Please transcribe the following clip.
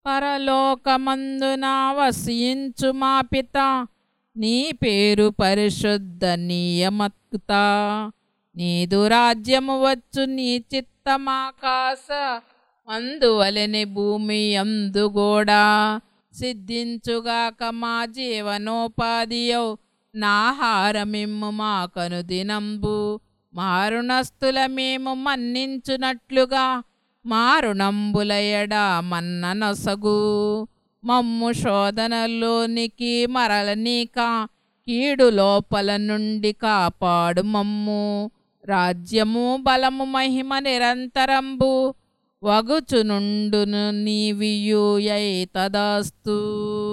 పరలోకమందున వసించు మా పిత నీ పేరు పరిశుద్ధ నియమత్త నీదు రాజ్యము వచ్చు నీ చిత్తమాకాశ అందువలెని భూమి అందు కూడా సిద్ధించుగాక మా జీవనోపాధియౌ నాహారమిమ్ము మాకను దినంబు మారుణస్తుల మేము మన్నించునట్లుగా మారుణంబులయడ మన్ననొసగు మమ్ము శోధనలోనికి మరలనీక కీడు లోపల నుండి కాపాడు మమ్ము రాజ్యము బలము మహిమ నిరంతరంబు వగుచునుండును నీవియుయై తదాస్తు